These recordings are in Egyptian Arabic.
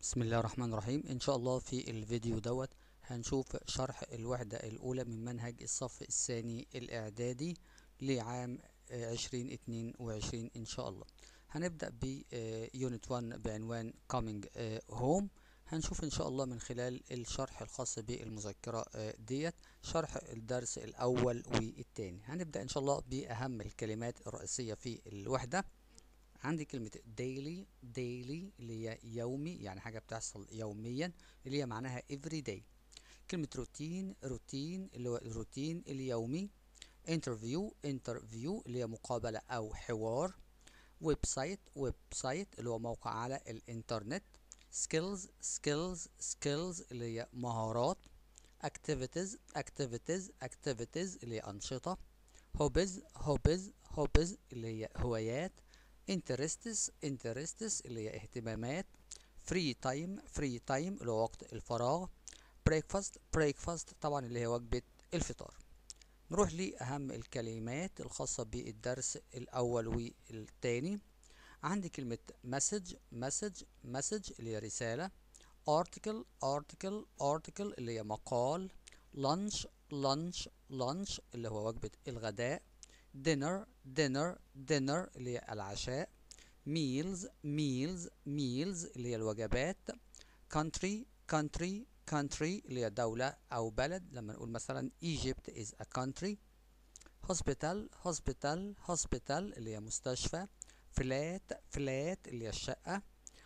بسم الله الرحمن الرحيم ان شاء الله في الفيديو دوت هنشوف شرح الوحدة الاولى من منهج الصف الثاني الاعدادي لعام عشرين اتنين وعشرين ان شاء الله هنبدأ ب يونت 1 بعنوان coming home هنشوف ان شاء الله من خلال الشرح الخاص بالمذكرة ديت شرح الدرس الاول والتاني هنبدأ ان شاء الله باهم الكلمات الرئيسية في الوحدة عندي كلمة daily daily اللي هي يومي يعني حاجة بتحصل يوميا اللي هي معناها every day كلمة روتين روتين اللي هو الروتين اليومي interview interview اللي هي مقابلة أو حوار ويب سايت ويب سايت اللي هو موقع على الإنترنت skills skills skills اللي هي مهارات activities activities activities اللي هي أنشطة hobbies hobbies hobbies اللي هي هوايات interests interests اللي هي اهتمامات free time free time اللي هو وقت الفراغ breakfast breakfast طبعا اللي هي وجبة الفطار نروح لأهم الكلمات الخاصة بالدرس الأول والتاني عندي كلمة message message message اللي هي رسالة article article article اللي هي مقال lunch lunch lunch اللي هو وجبة الغداء dinner dinner dinner اللي هي العشاء meals meals meals اللي هي الوجبات country country country اللي هي دولة أو بلد لما نقول مثلا Egypt is a country hospital hospital hospital اللي هي مستشفى flat flat اللي هي الشقة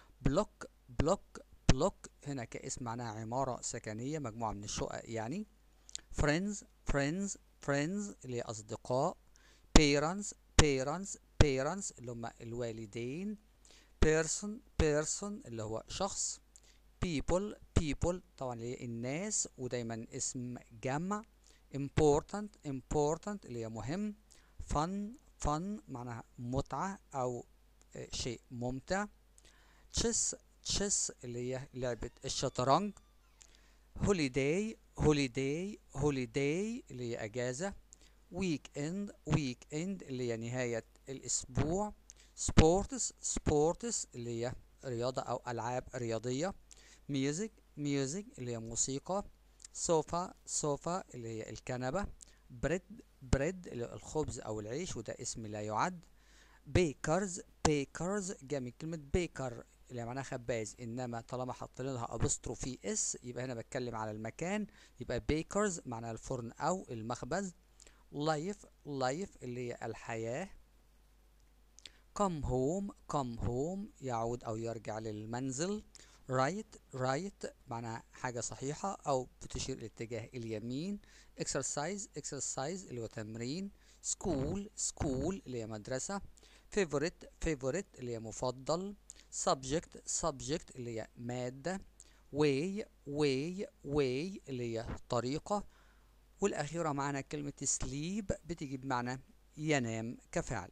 block block block هنا كاسم معناها عمارة سكنية مجموعة من الشقق يعني friends friends friends اللي هي أصدقاء parents parents parents اللي هم الوالدين person person اللي هو شخص people people طبعا اللي هي الناس ودايما اسم جمع important important اللي هي مهم fun fun معناها متعة أو شيء ممتع chess chess اللي هي لعبة الشطرنج holiday holiday holiday اللي هي أجازة ويك اند ويك اند اللي هي نهاية الأسبوع سبورتس سبورتس اللي هي رياضة أو ألعاب رياضية ميوزك ميوزك اللي هي موسيقى سوفا سوفا اللي هي الكنبة بريد بريد اللي هو الخبز أو العيش وده اسم لا يعد بيكرز بيكرز جاء من كلمة بيكر اللي معناها خباز انما طالما حطينا لها ابوستروفي اس يبقى هنا بتكلم على المكان يبقى بيكرز معناها الفرن او المخبز لايف لايف اللي هي الحياة come home come home يعود أو يرجع للمنزل right right معناها حاجة صحيحة أو بتشير الاتجاه اليمين exercise exercise اللي هو تمرين school school اللي هي مدرسة favorite favorite اللي هي مفضل subject subject اللي هي مادة way way way اللي هي طريقة والأخيرة معنا كلمة sleep بتيجي بمعنى ينام كفعل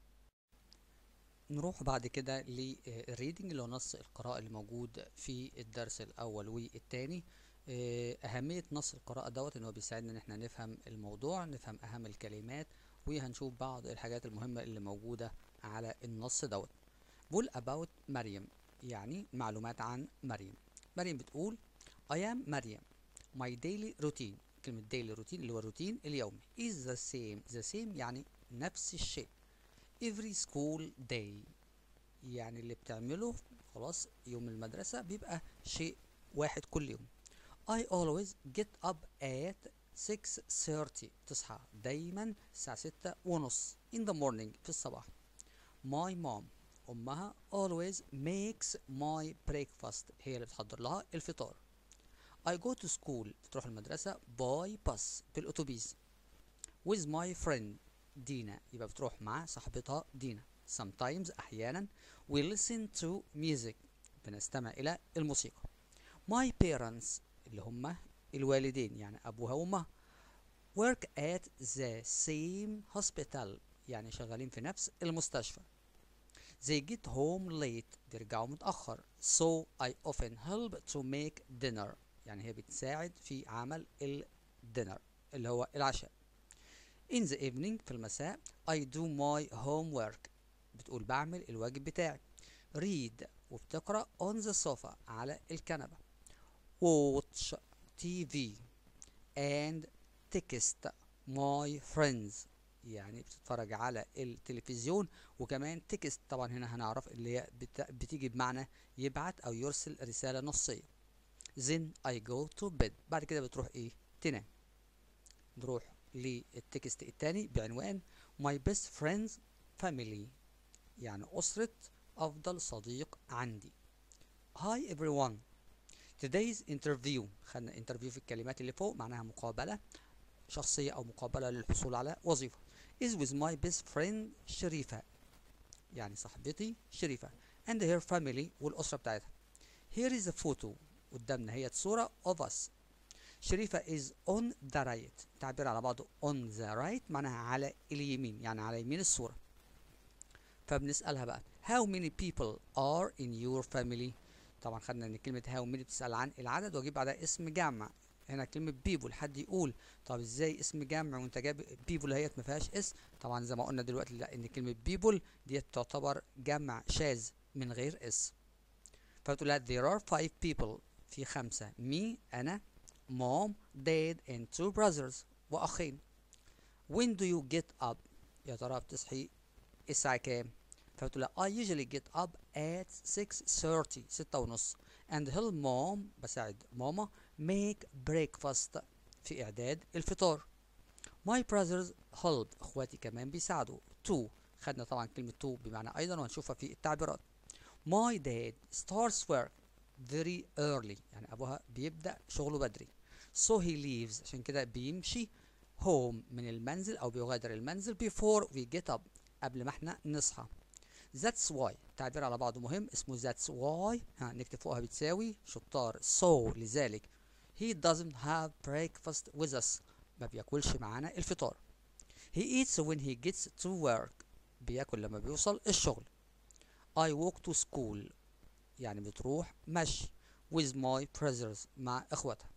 نروح بعد كده للريدنج اللي هو نص القراءة اللي موجود في الدرس الأول والتاني أهمية نص القراءة دوت إن هو بيساعدنا إن احنا نفهم الموضوع نفهم أهم الكلمات وهنشوف بعض الحاجات المهمة اللي موجودة على النص دوت بقول about مريم يعني معلومات عن مريم مريم بتقول I am مريم my daily routine كلمة daily routine اللي هو الروتين اليومي is the same the same يعني نفس الشيء every school day يعني اللي بتعمله خلاص يوم المدرسة بيبقى شيء واحد كل يوم I always get up at 6:30 تصحى دايما الساعة ستة ونص in the morning في الصباح my mom أمها always makes my breakfast هي اللي بتحضر لها الفطار I go to school بتروح المدرسة by bus بالأتوبيس with my friend دينا يبقى بتروح مع صاحبتها دينا sometimes أحيانا we listen to music بنستمع إلى الموسيقى my parents اللي هم الوالدين يعني أبوها وأمها work at the same hospital يعني شغالين في نفس المستشفى they get home late بيرجعوا متأخر so I often help to make dinner يعني هي بتساعد في عمل الدينر اللي هو العشاء in the evening في المساء I do my homework بتقول بعمل الواجب بتاعي read وبتقرأ on the sofa على الكنبة watch TV and text my friends يعني بتتفرج على التلفزيون وكمان تكست طبعا هنا هنعرف اللي هي بتيجي بمعنى يبعت او يرسل رسالة نصية then I go to bed بعد كده بتروح ايه تنام نروح للتكست التاني بعنوان my best friends family يعني أسرة أفضل صديق عندي Hi everyone today's interview خدنا interview في الكلمات اللي فوق معناها مقابلة شخصية أو مقابلة للحصول على وظيفة is with my best friend شريفة يعني صاحبتي شريفة and her family والأسرة بتاعتها here is a photo قدامنا هي صورة of us شريفة is on the right تعبير على بعضه on the right معناها على اليمين يعني على يمين الصورة فبنسألها بقى how many people are in your family طبعا خدنا ان كلمة how many بتسأل عن العدد واجيب بعدها اسم جمع هنا كلمة people حد يقول طب ازاي اسم جمع وانت جايب people هي ما فيهاش اس طبعا زي ما قلنا دلوقتي لا ان كلمة people ديت تعتبر جمع شاذ من غير اس فبتقول لها there are five people في خمسة me أنا mom dad and two brothers وأخين when do you get up يا ترى بتصحي الساعة كام فبتقول لها I usually get up at 6:30 ستة ونص and help mom بساعد ماما make breakfast في إعداد الفطار my brothers help إخواتي كمان بيساعدوا too خدنا طبعا كلمة to بمعنى أيضا وهنشوفها في التعبيرات my dad starts work very early يعني أبوها بيبدأ شغله بدري so he leaves عشان كده بيمشي home من المنزل أو بيغادر المنزل before we get up قبل ما احنا نصحى that's why تعبير على بعضه مهم اسمه that's why ها نكتب فوقها بتساوي شطار so لذلك he doesn't have breakfast with us ما بياكلش معانا الفطار he eats when he gets to work بياكل لما بيوصل الشغل I walk to school يعني بتروح مشي with my brothers مع اخواتها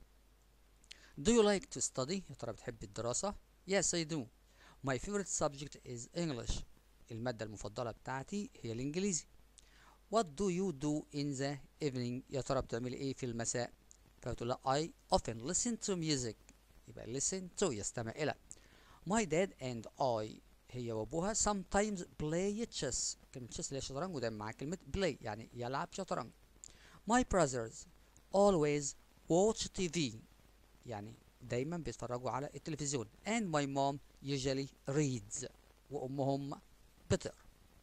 Do you like to study؟ يا ترى بتحب الدراسة؟ Yes I do. My favorite subject is English. المادة المفضلة بتاعتي هي الإنجليزي. What do you do in the evening؟ يا ترى بتعملي إيه في المساء؟ فبتقول لها I often listen to music. يبقى listen to يستمع إلى. My dad and I هي وأبوها sometimes play chess. كلمة chess اللي هي شطرنج ودايما مع كلمة play يعني يلعب شطرنج. My brothers always watch TV. يعني دايما بيتفرجوا على التلفزيون and my mom usually reads وامهم بتقرا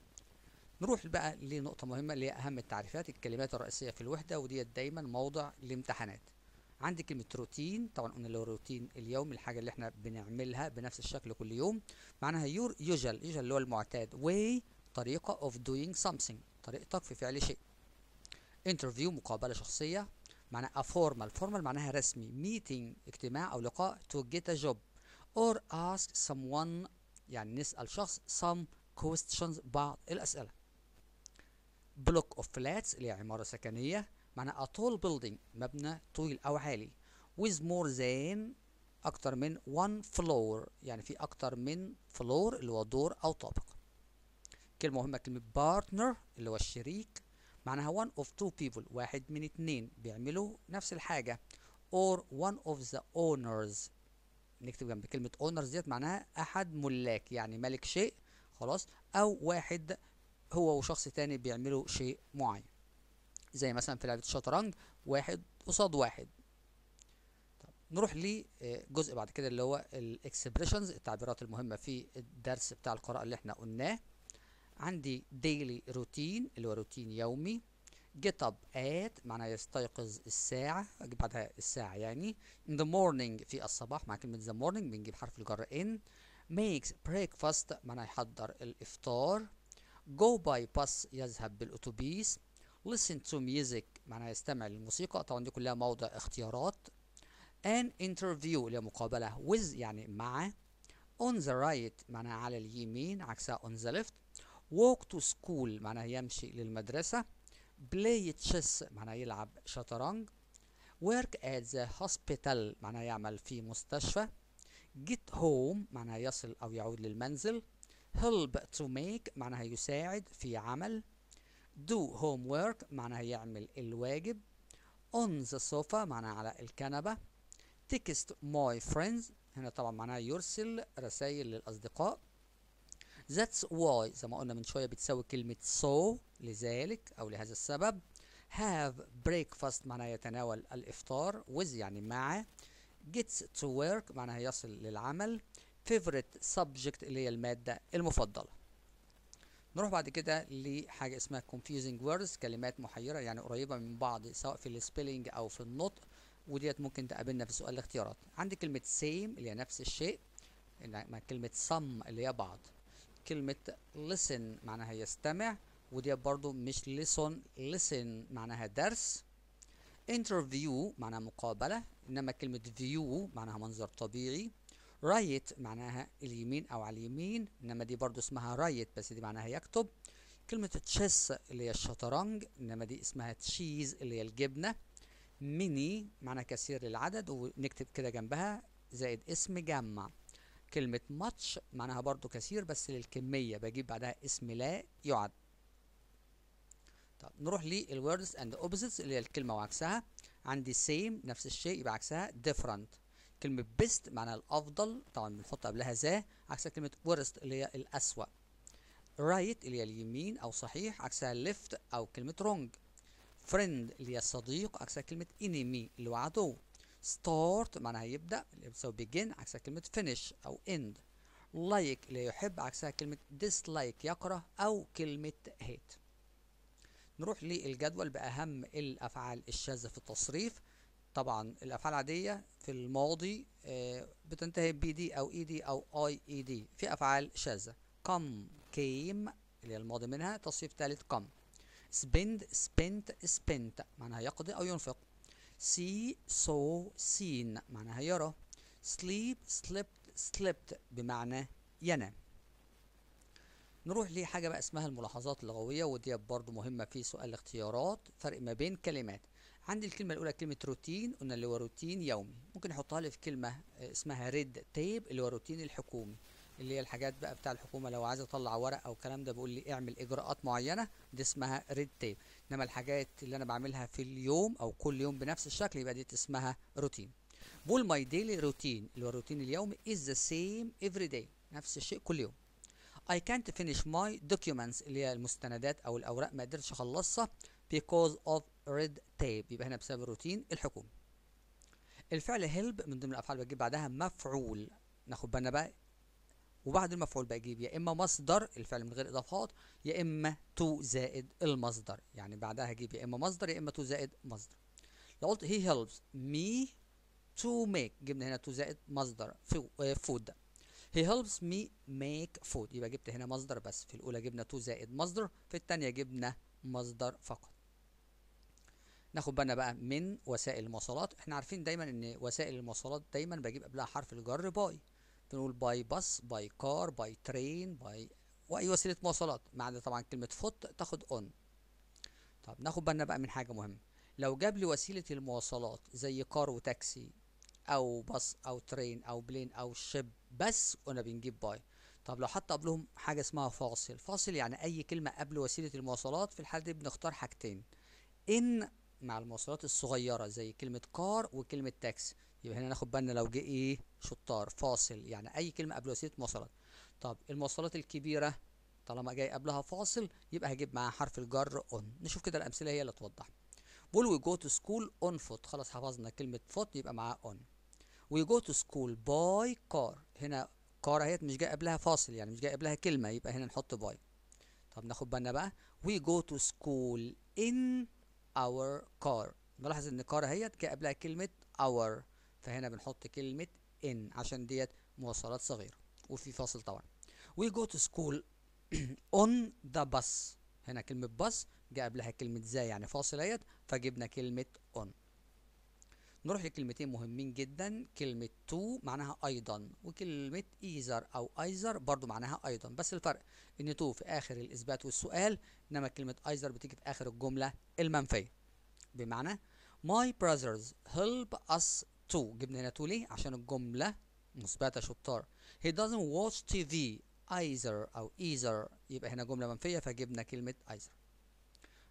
نروح بقى لنقطة مهمة اللي هي أهم التعريفات الكلمات الرئيسية في الوحدة وديت دايما موضع الامتحانات عندي كلمة روتين طبعا قلنا اللي هو روتين اليوم الحاجة اللي احنا بنعملها بنفس الشكل كل يوم معناها يور يوجل يوجل اللي هو المعتاد way طريقة of doing something طريقتك في فعل شيء interview مقابلة شخصية معناها formal formal معناها رسمي meeting اجتماع أو لقاء to get a job or ask someone يعني نسأل شخص some questions بعض الأسئلة block of flats اللي هي عمارة سكنية معناها a tall building مبنى طويل أو عالي with more than أكتر من one floor يعني في أكتر من floor اللي هو دور أو طابق كلمة مهمة كلمة partner اللي هو الشريك معناها one of two people واحد من اتنين بيعملوا نفس الحاجة or one of the owners نكتب جنب كلمة owners ديت معناها أحد ملاك يعني ملك شيء خلاص أو واحد هو وشخص تاني بيعملوا شيء معين زي مثلا في لعبة الشطرنج واحد قصاد واحد طب نروح لجزء بعد كده اللي هو الاكسبريشنز التعبيرات المهمة في الدرس بتاع القراءة اللي احنا قلناه عندي daily روتين اللي هو روتين يومي get up at معناها يستيقظ الساعة أجيب بعدها الساعة يعني in the morning في الصباح مع كلمة the morning بنجيب حرف الجر in makes breakfast معناها يحضر الإفطار go by bus يذهب بالأتوبيس listen to music معناها يستمع للموسيقى طبعا دي كلها موضع اختيارات an interview اللي هي مقابلة with يعني مع on the right معناها على اليمين عكسها on the left walk to school معناها يمشي للمدرسة play chess معناها يلعب شطرنج work at the hospital معناها يعمل في مستشفى get home معناها يصل أو يعود للمنزل help to make معناها يساعد في عمل do homework معناها يعمل الواجب on the sofa معناها على الكنبة text my friends هنا طبعا معناها يرسل رسائل للأصدقاء that's why زي ما قلنا من شوية بتساوي كلمة so لذلك أو لهذا السبب have breakfast معناها يتناول الإفطار with يعني مع gets to work معناها يصل للعمل favorite subject اللي هي المادة المفضلة نروح بعد كده لحاجة اسمها confusing words كلمات محيرة يعني قريبة من بعض سواء في السبيلنج أو في النطق وديت ممكن تقابلنا في سؤال الاختيارات عندي كلمة same اللي هي نفس الشيء مع كلمة some اللي هي بعض كلمة listen معناها يستمع وديت برضو مش listen listen معناها درس interview معناها مقابلة إنما كلمة view معناها منظر طبيعي رايت معناها اليمين او على اليمين انما دي برضو اسمها رايت بس دي معناها يكتب كلمة تشيس اللي هي الشطرنج انما دي اسمها تشيز اللي هي الجبنة ميني معناها كثير للعدد ونكتب كده جنبها زائد اسم جمع كلمة ماتش معناها برضو كثير بس للكمية بجيب بعدها اسم لا يعد طب نروح للوردز اند اوبوزيتس اللي هي الكلمة وعكسها عندي same نفس الشيء يبقى عكسها different كلمة best معناها الأفضل طبعا بنحط قبلها ذا عكسها كلمة worst اللي هي الأسوأ right اللي هي اليمين أو صحيح عكسها left أو كلمة wrong friend اللي هي الصديق عكسها كلمة enemy اللي هو عدو start معناها يبدأ اللي بتساوي begin عكسها كلمة finish أو end like اللي يحب عكسها كلمة dislike يكره أو كلمة hate نروح للجدول بأهم الأفعال الشاذة في التصريف طبعا الافعال العاديه في الماضي بتنتهي بي دي او اي دي او اي اي دي في افعال شاذه come came اللي هي الماضي منها تصريف ثالث come spend spent spent معناها يقضي او ينفق see saw seen معناها يرى sleep slept slept بمعنى ينام نروح لحاجة بقى اسمها الملاحظات اللغوية ودي برضو مهمة في سؤال الاختيارات فرق ما بين كلمات عندي الكلمة الأولى كلمة روتين قلنا اللي هو روتين يومي ممكن أحطها لي في كلمة اسمها ريد تيب اللي هو روتين الحكومي اللي هي الحاجات بقى بتاع الحكومة لو عايز أطلع ورق أو الكلام ده بيقول لي اعمل إجراءات معينة دي اسمها ريد تيب إنما الحاجات اللي أنا بعملها في اليوم أو كل يوم بنفس الشكل يبقى دي اسمها روتين بقول ماي ديلي روتين اللي هو الروتين اليومي is the same every day نفس الشيء كل يوم I can't finish my documents اللي هي المستندات أو الأوراق ما قدرتش أخلصها because of red tape يبقى هنا بسبب الروتين الحكومي الفعل help من ضمن الافعال بجيب بعدها مفعول ناخد بالنا بقى وبعد المفعول بجيب يا اما مصدر الفعل من غير اضافات يا اما تو زائد المصدر يعني بعدها هجيب يا اما مصدر يا اما تو زائد مصدر لو قلت he helps me to make جبنا هنا تو زائد مصدر food he helps me make food يبقى جبت هنا مصدر بس في الاولى جبنا تو زائد مصدر في الثانيه جبنا مصدر فقط ناخد بالنا بقى من وسائل المواصلات احنا عارفين دايما ان وسائل المواصلات دايما بجيب قبلها حرف الجر باي بنقول باي باص باي كار باي ترين باي واي وسيله مواصلات ما عدا طبعا كلمه فوت تاخد اون طب ناخد بالنا بقى من حاجه مهمه لو جاب لي وسيله المواصلات زي كار وتاكسي او باص او ترين او بلين او شيب بس قلنا بنجيب باي طب لو حط قبلهم حاجه اسمها فاصل فاصل يعني اي كلمه قبل وسيله المواصلات في الحاله دي بنختار حاجتين ان مع المواصلات الصغيره زي كلمه كار وكلمه تاكسي يبقى هنا ناخد بالنا لو جه ايه شطار فاصل يعني اي كلمه قبل وسيله مواصلات طب المواصلات الكبيره طالما جاي قبلها فاصل يبقى هجيب معاها حرف الجر اون نشوف كده الامثله هي اللي توضح بقول وي جو تو سكول اون فوت خلاص حفظنا كلمه فوت يبقى معاها اون وي جو تو سكول باي كار هنا كار اهيت مش جاي قبلها فاصل يعني مش جاي قبلها كلمه يبقى هنا نحط باي طب ناخد بالنا بقى وي جو تو سكول ان our car نلاحظ ان car اهيت جاء قبلها كلمة our فهنا بنحط كلمة in عشان ديت مواصلات صغيرة وفي فاصل طبعا we go to school on the bus هنا كلمة bus جاء قبلها كلمة ذا يعني فاصل اهيت فجبنا كلمة on نروح لكلمتين مهمين جدا كلمة to معناها أيضا وكلمة either أو either برضو معناها أيضا بس الفرق إن to في آخر الإثبات والسؤال إنما كلمة either بتيجي في آخر الجملة المنفية بمعنى my brothers help us to جبنا هنا to ليه؟ عشان الجملة مثبتة شطار he doesn't watch TV either أو either يبقى هنا جملة منفية فجبنا كلمة either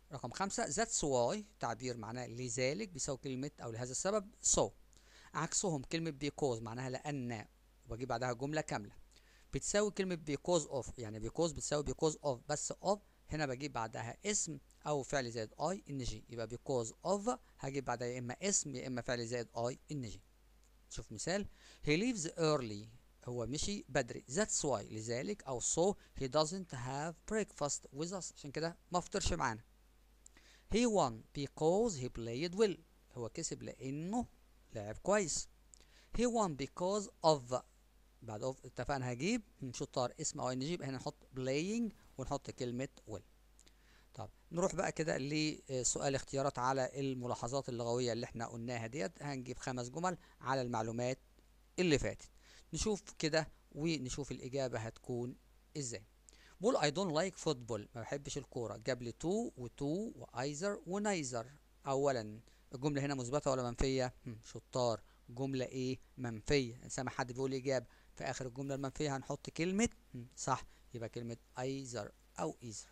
رقم خمسة that's why تعبير معناه لذلك بيساوي كلمة أو لهذا السبب so عكسهم كلمة because معناها لأن وبجيب بعدها جملة كاملة بتساوي كلمة because of يعني because بتساوي because of بس of هنا بجيب بعدها اسم أو فعل زائد I إن جي يبقى because of هجيب بعدها يا إما اسم يا إما فعل زائد I إن جي شوف مثال he leaves early هو مشي بدري that's why لذلك أو so he doesn't have breakfast with us عشان كده ما فطرش معانا he won because he played well هو كسب لأنه لعب كويس he won because of بعد of اتفقنا هجيب شطار اسم او ان جي يبقى هنا نحط playing ونحط كلمة well طب نروح بقى كده لسؤال اختيارات على الملاحظات اللغوية اللي احنا قلناها ديت هنجيب خمس جمل على المعلومات اللي فاتت نشوف كده ونشوف الإجابة هتكون ازاي بقول I don't like football ما بحبش الكورة جاب لي تو وتو وأيزر ونايزر أولا الجملة هنا مثبتة ولا منفية؟ شطار جملة ايه؟ منفية سامع حد بيقول إجابة في آخر الجملة المنفية هنحط كلمة صح يبقى كلمة أيزر أو إيزر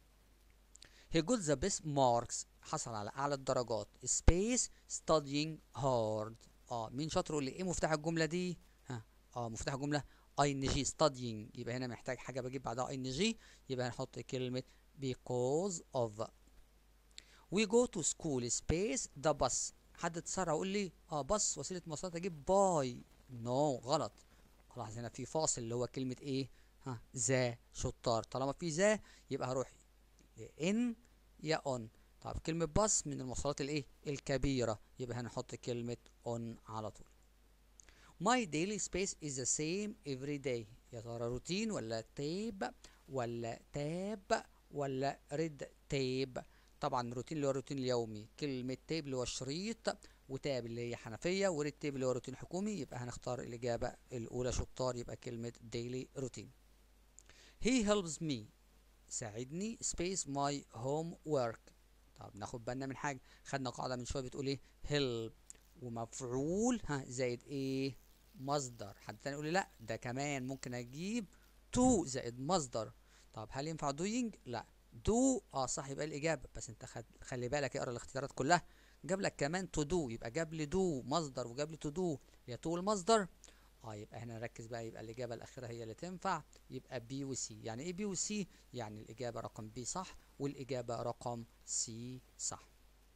He got the best marks حصل على أعلى الدرجات space studying hard اه مين شاطر يقول لي ايه مفتاح الجملة دي؟ ها اه مفتاح الجملة اي ان جي studying يبقى هنا محتاج حاجة بجيب بعدها اي ان جي يبقى هنحط كلمة because of we go to school space the bus حد اتسرع يقول لي اه باص وسيلة مواصلات اجيب باي نو no, غلط خلاص هنا في فاصل اللي هو كلمة ايه ها ذا شطار طالما في ذا يبقى هروح ان يا اون طب كلمة باص من المواصلات الايه الكبيرة يبقى هنحط كلمة اون على طول My daily space is the same every day يا ترى روتين ولا تيب ولا تاب ولا ريد تيب طبعا روتين اللي هو الروتين اليومي كلمة تيب اللي هو الشريط وتاب اللي هي حنفية وريد تيب اللي هو روتين حكومي يبقى هنختار الإجابة الأولى شطار يبقى كلمة daily routine He helps me ساعدني space my homework طب ناخد بالنا من حاجة خدنا قاعدة من شوية بتقول ايه help ومفعول ها زائد ايه مصدر حد تاني يقول لي لا ده كمان ممكن اجيب to زائد مصدر طب هل ينفع doing لا do اه صح يبقى الاجابه بس انت خد... خلي بالك اقرا الاختيارات كلها جاب لك كمان to do يبقى جاب لي do مصدر وجاب لي to do يا to المصدر اه يبقى هنا نركز بقى يبقى الاجابه الاخيره هي اللي تنفع يبقى بي وسي يعني ايه بي وسي يعني الاجابه رقم بي صح والاجابه رقم سي صح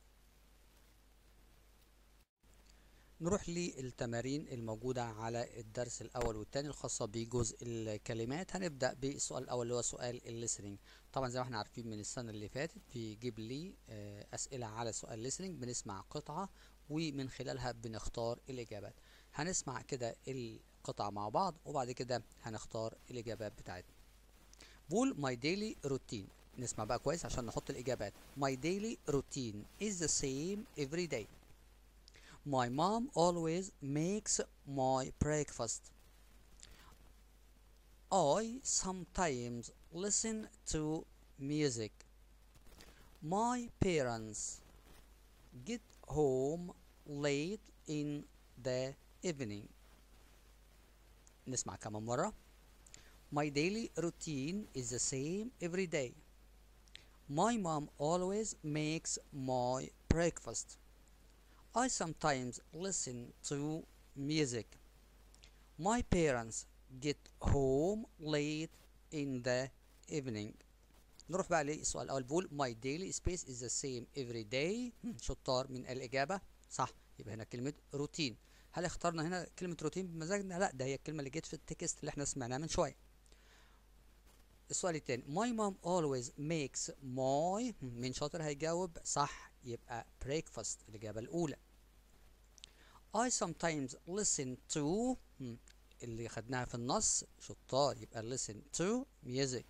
نروح للتمارين الموجودة على الدرس الأول والثاني الخاصة بجزء الكلمات هنبدأ بالسؤال الأول اللي هو سؤال الليسننج طبعا زي ما احنا عارفين من السنة اللي فاتت بيجيب لي أسئلة على سؤال الليسننج بنسمع قطعة ومن خلالها بنختار الإجابات هنسمع كده القطعة مع بعض وبعد كده هنختار الإجابات بتاعتنا بقول my daily routine نسمع بقى كويس عشان نحط الإجابات my daily routine is the same every day My mom always makes my breakfast. I sometimes listen to music. My parents get home late in the evening. نسمع كمان مرة. My daily routine is the same every day. My mom always makes my breakfast. I sometimes listen to music. My parents get home late in the evening. نروح بقى للسؤال الأول بقول my daily space is the same every day شطار من الإجابة صح يبقى هنا كلمة روتين هل اخترنا هنا كلمة روتين بمزاجنا؟ لا ده هي الكلمة اللي جت في التكست اللي احنا سمعناه من شوية السؤال التاني my mom always makes my مين شاطر هيجاوب صح يبقى breakfast الإجابة الأولى I sometimes listen to اللي خدناها في النص شطار يبقى listen to music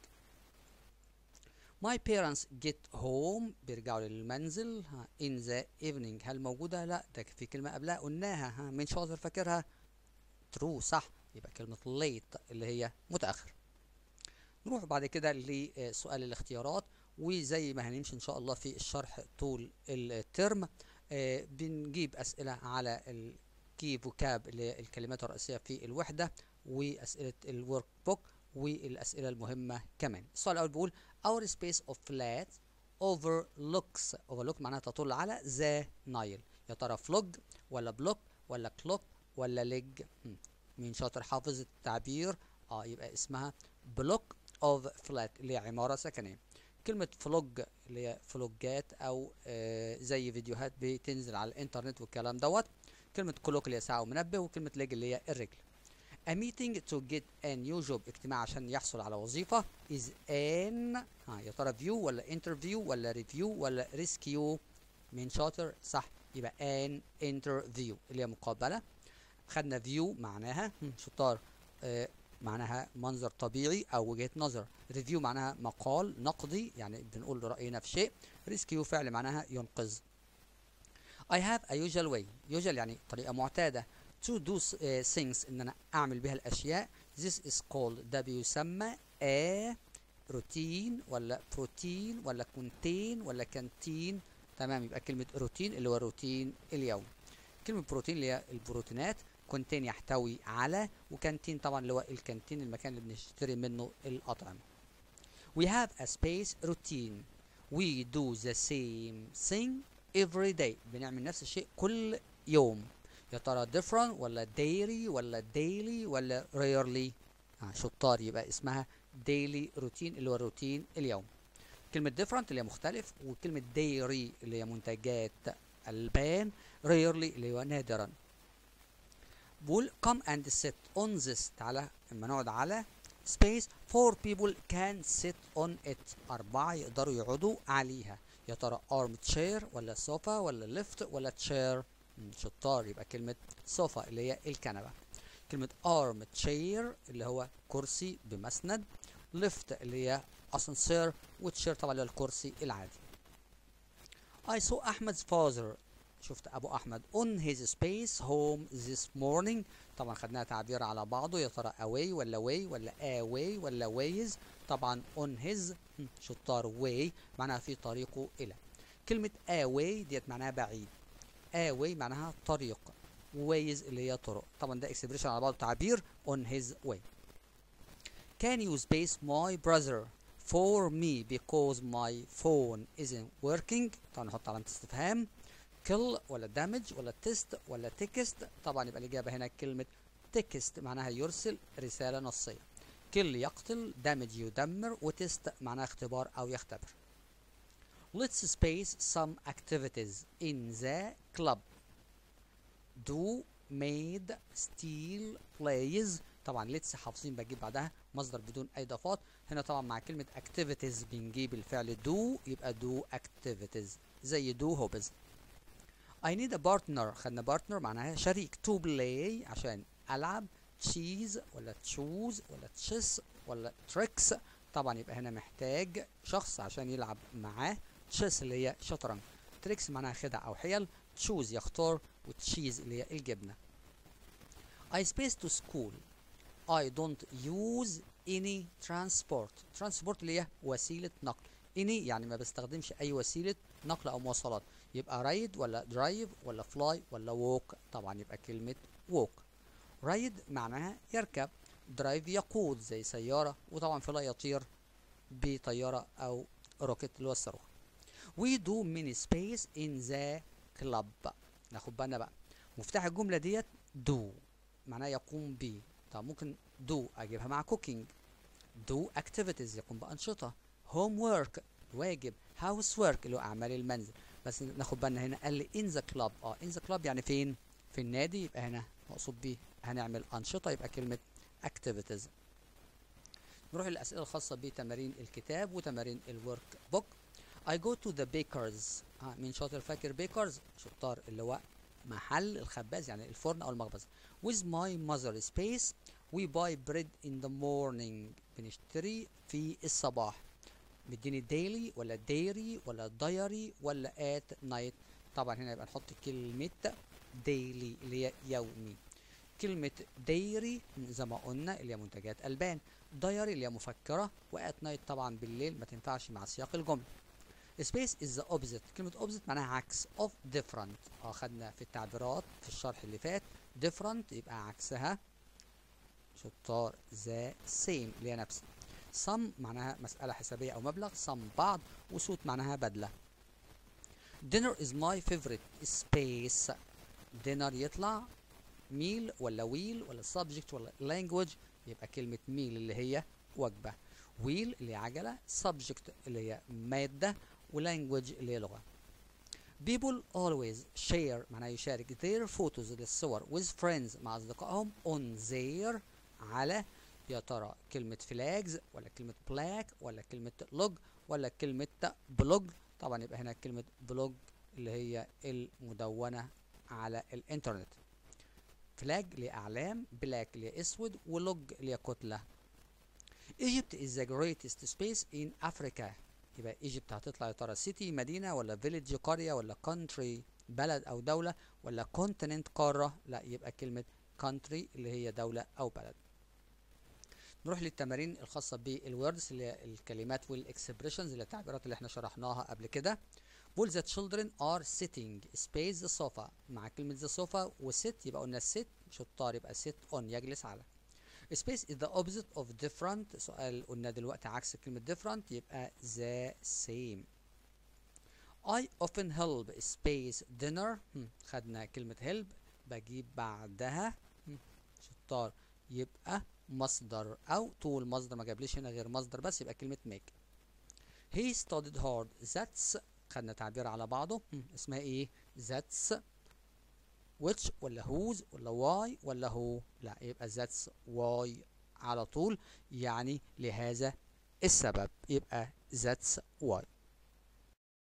My parents get home بيرجعوا للمنزل in the evening هل موجودة؟ لا ده في كلمة قبلها قلناها ها مين شاطر فاكرها؟ true صح يبقى كلمة late اللي هي متأخر نروح بعد كده لسؤال الاختيارات وزي ما هنمشي ان شاء الله في الشرح طول الترم آه بنجيب اسئله على الكي فوكاب اللي هي الكلمات الرئيسيه في الوحده واسئله الورك بوك والاسئله المهمه كمان السؤال الاول بيقول our space of flat overlooks overlook معناها تطل على ذا نايل يا ترى فلوج ولا بلوك ولا كلوك ولا ليج مين شاطر حافظ التعبير اه يبقى اسمها بلوك اوف فلات اللي هي عمارة سكنية كلمة فلوج اللي هي فلوجات او آه زي فيديوهات بتنزل على الانترنت والكلام دوت كلمة كلوك اللي هي ساعة ومنبه وكلمة ليج اللي هي الرجل A meeting to get a new job اجتماع عشان يحصل على وظيفة is an ها يا ترى view ولا interview ولا review ولا rescue مين شاطر صح يبقى an interview اللي هي مقابلة خدنا view معناها شطار آه معناها منظر طبيعي او وجهة نظر review معناها مقال نقدي يعني بنقول رأينا في شيء rescue فعل معناها ينقذ I have a usual way usual يعني طريقة معتادة to do uh, things ان انا اعمل بها الاشياء this is called ده بيسمى a روتين ولا بروتين ولا كونتين ولا كانتين تمام يبقى كلمة روتين اللي هو روتين اليوم كلمة بروتين اللي هي البروتينات كونتين يحتوي على وكانتين طبعا اللي هو الكانتين المكان اللي بنشتري منه الأطعمة we have a space routine we do the same thing every day بنعمل نفس الشيء كل يوم يا ترى different ولا daily ولا daily ولا rarely آه شطار يبقى اسمها daily routine اللي هو روتين اليوم كلمة different اللي هي مختلف وكلمة dairy اللي هي منتجات البان rarely اللي هو نادرا بقول come and sit on this تعالى لما نقعد على space four people can sit on it أربعة يقدروا يقعدوا عليها يا ترى arm chair ولا sofa ولا lift ولا chair شطار يبقى كلمة صوفا اللي هي الكنبة كلمة arm chair اللي هو كرسي بمسند lift اللي هي ascensor وتشير طبعا اللي هو الكرسي العادي I saw Ahmed's father شفت أبو أحمد on his space home this morning طبعا خدناها تعبير على بعضه يا ترى away ولا way ولا away ولا ways طبعا on his شطار way معناها في طريقه إلى كلمة away ديت معناها بعيد away معناها طريق ways اللي هي طرق طبعا ده expression على بعض تعبير on his way can you space my brother for me because my phone isn't working طبعا نحط علامة استفهام kill ولا damage ولا test ولا text طبعا يبقى الإجابة هنا كلمة text معناها يرسل رسالة نصية kill يقتل damage يدمر وتست معناها اختبار أو يختبر Let's space some activities in the club. Do, made, steal, plays. طبعا let's حافظين بجيب بعدها مصدر بدون أي إضافات. هنا طبعا مع كلمة activities بنجيب الفعل do يبقى do activities زي do hobbies. I need a partner خدنا partner معناها شريك to play عشان ألعب cheese ولا choose ولا chess ولا tricks طبعا يبقى هنا محتاج شخص عشان يلعب معاه تشيس اللي هي شطرنج تريكس معناها خدع او حيل تشوز يختار وتشيز اللي هي الجبنه I space to school I don't use any transport transport اللي هي وسيلة نقل any يعني ما بستخدمش أي وسيلة نقل أو مواصلات يبقى رايد ولا درايف ولا فلاي ولا ووك طبعا يبقى كلمة ووك رايد معناها يركب درايف يقود زي سيارة وطبعا فلاي يطير بطيارة أو روكت اللي هو الصاروخ we do many space in the club ناخد بالنا بقى مفتاح الجملة ديت do معناه يقوم ب طب ممكن do اجيبها مع cooking do activities يقوم بأنشطة homework واجب housework اللي هو أعمال المنزل بس ناخد بالنا هنا قال لي in the club اه in the club يعني فين؟ في النادي يبقى هنا مقصود بيه هنعمل أنشطة يبقى كلمة activities نروح للأسئلة الخاصة بتمارين الكتاب وتمارين الورك بوك I go to the bakers ها مين شاطر فاكر bakers شطار اللي هو محل الخباز يعني الفرن او المخبز with my mother space we buy bread in the morning بنشتري في الصباح مديني daily ولا dairy ولا diary ولا at night طبعا هنا يبقى نحط كلمة daily اللي هي يومي كلمة dairy زي ما قلنا اللي هي منتجات ألبان diary اللي هي مفكرة وات نايت طبعا بالليل ما تنفعش مع سياق الجملة space is the opposite كلمة opposite معناها عكس of different اه خدنا في التعبيرات في الشرح اللي فات different يبقى عكسها شطار the same اللي هي نفس sum معناها مسألة حسابية أو مبلغ sum بعض وسوت معناها بدلة dinner is my favorite space dinner يطلع meal ولا wheel ولا subject ولا language يبقى كلمة meal اللي هي وجبة wheel اللي هي عجلة subject اللي هي مادة وlanguage اللي هي لغة people always share معناها يشارك their photos للصور with friends مع أصدقائهم on their على يا ترى كلمة flags ولا كلمة black ولا كلمة log ولا كلمة blog طبعا يبقى هنا كلمة blog اللي هي المدونة على الانترنت فلاج لأعلام بلاك اللي أسود ولوج اللي كتلة Egypt is the greatest space in Africa يبقى ايجيبت هتطلع يا ترى سيتي مدينة ولا فيليج قرية ولا كونتري بلد أو دولة ولا كونتيننت قارة لا يبقى كلمة كونتري اللي هي دولة أو بلد نروح للتمارين الخاصة بالوردز اللي هي الكلمات والاكسبريشنز اللي التعبيرات اللي احنا شرحناها قبل كده بول the children are sitting space the sofa مع كلمة the sofa وsit يبقى قلنا sit شطار يبقى sit on يجلس على space is the opposite of different سؤال قلنا دلوقتي عكس كلمة different يبقى the same I often help space dinner هم، خدنا كلمة help بجيب بعدها هم، شطار يبقى مصدر أو طول مصدر ما جابليش هنا غير مصدر بس يبقى كلمة make he studied hard that's خدنا تعبير على بعضه هم، اسمها ايه that's which ولا whose ولا why ولا who لا يبقى that's why على طول يعني لهذا السبب يبقى that's why